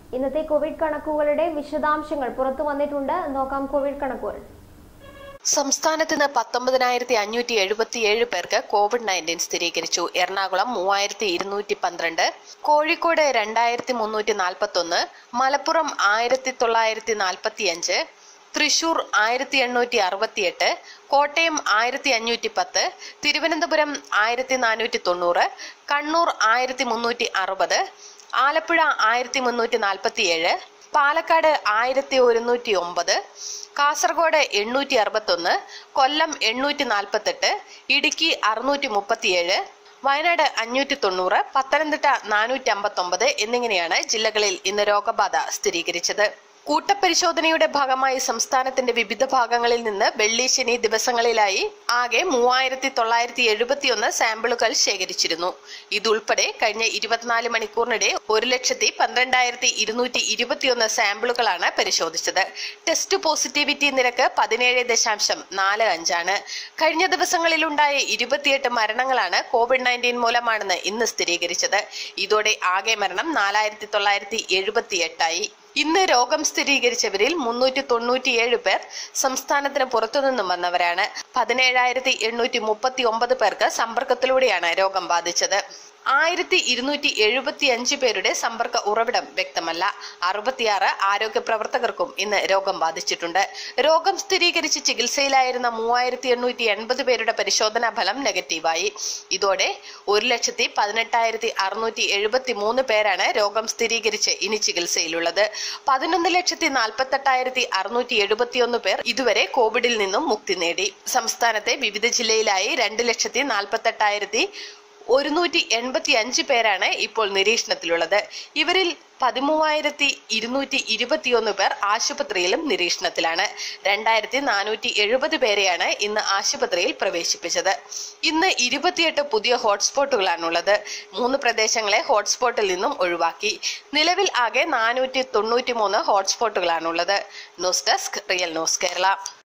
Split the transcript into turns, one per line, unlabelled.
ഇന്നത്തെ കോവിഡ് കണക്കുകളുടെ വിശദാംശങ്ങൾ പുറത്തു വന്നിട്ടുണ്ട് നോക്കാം കോവിഡ് കണക്കുകൾ
സംസ്ഥാനത്ത് നിന്ന് പത്തൊമ്പതിനായിരത്തി അഞ്ഞൂറ്റി എഴുപത്തിയേഴ് പേർക്ക് കോവിഡ് നയൻറ്റീൻ സ്ഥിരീകരിച്ചു എറണാകുളം മൂവായിരത്തി ഇരുന്നൂറ്റി പന്ത്രണ്ട് കോഴിക്കോട് രണ്ടായിരത്തി മുന്നൂറ്റി നാൽപ്പത്തി ഒന്ന് മലപ്പുറം ആയിരത്തി തൊള്ളായിരത്തി നാൽപ്പത്തി അഞ്ച് തൃശൂർ ആയിരത്തി എണ്ണൂറ്റി അറുപത്തിയെട്ട് കോട്ടയം ആയിരത്തി അഞ്ഞൂറ്റി പത്ത് തിരുവനന്തപുരം ആയിരത്തി നാനൂറ്റി തൊണ്ണൂറ് കണ്ണൂർ ആയിരത്തി മുന്നൂറ്റി അറുപത് ആലപ്പുഴ ആയിരത്തി മുന്നൂറ്റി നാൽപ്പത്തിയേഴ് പാലക്കാട് ആയിരത്തി ഒരുന്നൂറ്റി ഒമ്പത് കാസർഗോഡ് എണ്ണൂറ്റി അറുപത്തൊന്ന് കൊല്ലം എണ്ണൂറ്റി നാൽപ്പത്തെട്ട് ഇടുക്കി അറുന്നൂറ്റി മുപ്പത്തിയേഴ് വയനാട് അഞ്ഞൂറ്റി തൊണ്ണൂറ് പത്തനംതിട്ട നാനൂറ്റി അമ്പത്തൊമ്പത് എന്നിങ്ങനെയാണ് ജില്ലകളിൽ ഇന്ന് രോഗബാധ സ്ഥിരീകരിച്ചത് കൂട്ടപരിശോധനയുടെ ഭാഗമായി സംസ്ഥാനത്തിന്റെ വിവിധ ഭാഗങ്ങളിൽ നിന്ന് വെള്ളി ശനി ദിവസങ്ങളിലായി ആകെ മൂവായിരത്തി തൊള്ളായിരത്തി എഴുപത്തിയൊന്ന് സാമ്പിളുകൾ ശേഖരിച്ചിരുന്നു ഇതുൾപ്പെടെ കഴിഞ്ഞ ഇരുപത്തിനാല് മണിക്കൂറിനിടെ ഒരു ലക്ഷത്തി പന്ത്രണ്ടായിരത്തി ഇരുന്നൂറ്റി ഇരുപത്തിയൊന്ന് സാമ്പിളുകളാണ് പരിശോധിച്ചത് ടെസ്റ്റ് പോസിറ്റിവിറ്റി നിരക്ക് പതിനേഴ് ദശാംശം നാല് അഞ്ചാണ് കഴിഞ്ഞ ദിവസങ്ങളിലുണ്ടായ ഇരുപത്തിയെട്ട് മരണങ്ങളാണ് കോവിഡ് നയൻറ്റീൻ മൂലമാണെന്ന് ഇന്ന് സ്ഥിരീകരിച്ചത് ഇതോടെ ആകെ മരണം നാലായിരത്തി തൊള്ളായിരത്തി എഴുപത്തി എട്ടായി ഇന്ന് രോഗം സ്ഥിരീകരിച്ചവരിൽ മുന്നൂറ്റി തൊണ്ണൂറ്റിയേഴ് പേർ സംസ്ഥാനത്തിന് പുറത്തുനിന്നും വന്നവരാണ് പതിനേഴായിരത്തി എണ്ണൂറ്റി മുപ്പത്തി ഒമ്പത് പേർക്ക് സമ്പർക്കത്തിലൂടെയാണ് രോഗം ബാധിച്ചത് ആയിരത്തി ഇരുന്നൂറ്റി എഴുപത്തി അഞ്ച് പേരുടെ സമ്പർക്ക ഉറവിടം വ്യക്തമല്ല അറുപത്തിയാറ് ആരോഗ്യ പ്രവർത്തകർക്കും ഇന്ന് രോഗം ബാധിച്ചിട്ടുണ്ട് രോഗം സ്ഥിരീകരിച്ച് ചികിത്സയിലായിരുന്ന മൂവായിരത്തി എണ്ണൂറ്റി എൺപത് പേരുടെ പരിശോധനാ ഫലം നെഗറ്റീവായി ഇതോടെ ഒരു ലക്ഷത്തി പതിനെട്ടായിരത്തി അറുന്നൂറ്റി എഴുപത്തി മൂന്ന് പേരാണ് രോഗം സ്ഥിരീകരിച്ച് ഇനി ചികിത്സയിലുള്ളത് പതിനൊന്ന് ലക്ഷത്തി നാൽപ്പത്തെട്ടായിരത്തി അറുന്നൂറ്റി എഴുപത്തിയൊന്ന് പേർ ഇതുവരെ കോവിഡിൽ നിന്നും മുക്തി നേടി സംസ്ഥാനത്തെ വിവിധ ജില്ലയിലായി രണ്ട് ലക്ഷത്തി നാൽപ്പത്തെട്ടായിരത്തി ഒരുന്നൂറ്റി എൺപത്തി അഞ്ച് പേരാണ് ഇപ്പോൾ നിരീക്ഷണത്തിലുള്ളത് ഇവരിൽ പതിമൂവായിരത്തി ഇരുന്നൂറ്റി ഇരുപത്തിയൊന്ന് പേർ ആശുപത്രിയിലും നിരീക്ഷണത്തിലാണ് രണ്ടായിരത്തി നാനൂറ്റി എഴുപത് പേരെയാണ് ഇന്ന് ആശുപത്രിയിൽ പ്രവേശിപ്പിച്ചത് ഇന്ന് ഇരുപത്തിയെട്ട് പുതിയ ഹോട്ട്സ്പോട്ടുകളാണുള്ളത് മൂന്ന് പ്രദേശങ്ങളെ ഹോട്ട്സ്പോട്ടിൽ നിന്നും ഒഴിവാക്കി നിലവിൽ ആകെ നാനൂറ്റി തൊണ്ണൂറ്റി മൂന്ന് ഹോട്ട്സ്പോട്ടുകളാണുള്ളത് news desk real news Kerala